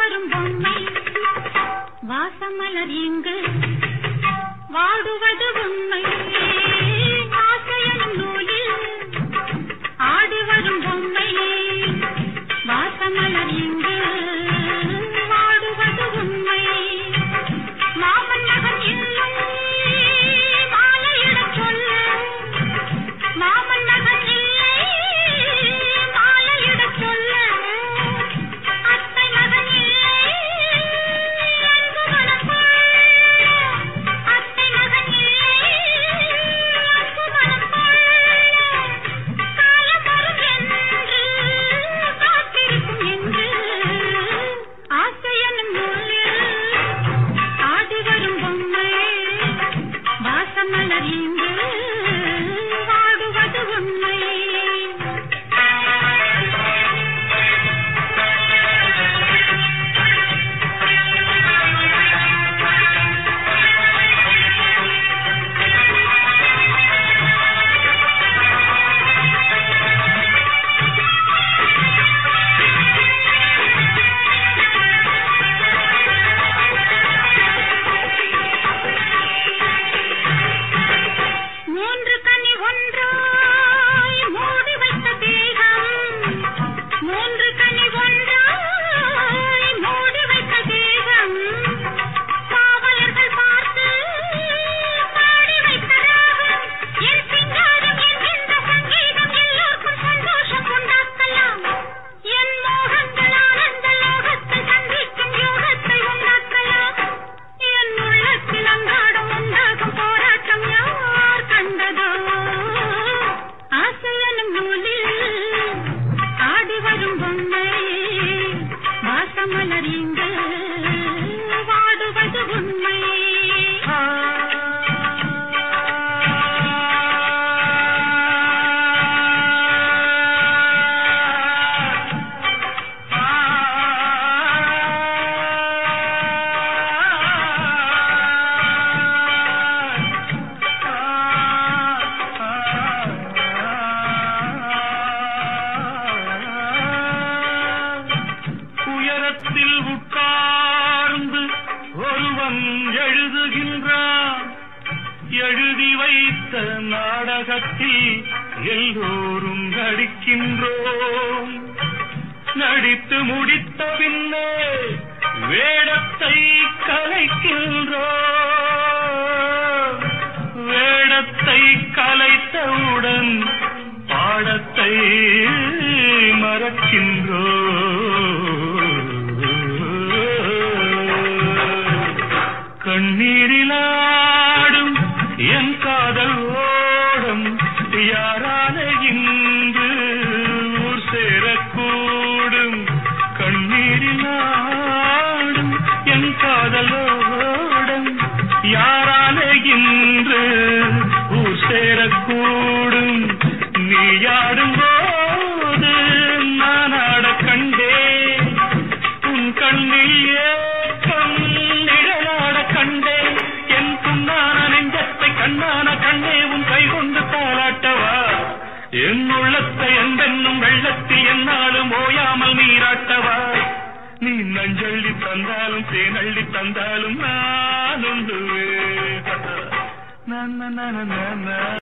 வரும் பொம்மை வாசமலர் இங்கு வாடுவது உண்மை ஆசையனும் நூலில் ஆடி வரும் பொம்மை வாசமலர் இங்கு வாடுவது உண்மை மாமன் மகன் இல்லை மாலையிடச் சொல்ல மாமன் மகன் இல்லை மாலையிடச் சொல்ல அத்தை மகன் இல்லை அன்பு மனம் கொள்ள அத்தை மகன் இல்லை அன்பு மனம் கொள்ள காலம் வரும் என்று காத்திருக்கும் என்று ஆசையனும் நூலில் ஆடி வரும் பொம்மை வாசமலர் இங்கு வாடுவது உண்மை மூன்று கனி ஒன்றாய் மூடி வைத்த தேகம் மூன்று கனி ஒன்றாய் மூடி வைத்த தேகம் காவலர்கள் பார்த்து பாடி வைத்த ராகம் என் சிங்காரம் என்கின்ற சங்கீதம் எல்லோருக்கும் சந்தோஷம் உண்டாக்கலாம் என் மோகங்கள் ஆனந்த லோகத்தை சந்திக்கும் யோகத்தை உண்டாக்கலாம் என் உள்ளத்தில் அன்றாடம் உண்டாகும் போராட்டம் யார் கண்டதோ ஆசையனும் நூலில் ஆடி வரும் பொம்மை வாசமலர் இங்கு வாடுவது உண்மை உயரத்தில் உட்கார்ந்து ஒருவன் எழுதுகின்றான் எழுதி வைத்த நாடகத்தில் எல்லோரும் நடிக்கின்றோம் நடித்து முடித்த பின்னே வேடத்தை கலைக்கின்றோம் வேடத்தை கலைத்தவுடன் பாடத்தை மறக்கின்றோம் கண்ணீரிலாடும் என் காதல் ஓடும் யாரால இன்று ஊர் சேரக்கூடும் கண்ணீரிலாடும் என் காதல் ஓடும் யாரால இன்று ஊர் சேரக்கூடும் நீ ஆடும் போது நான் ஆட கண்டேன் உன் கண்ணில் ஏக்கம் நிழலாட கண்டேன் என் புண்ணான நெஞ்சத்தை கண்ணான கண்ணே உன் கை கொண்டு தாளாட்டவா என் உள்ளத்தை எந்தென்னும் வெள்ளத்தில் என்னாலும் ஓயாமல் நீராட்டவா நீ நஞ்சள்ளி தந்தாலும் தேனள்ளி தந்தாலும் நான் உண்டு நான்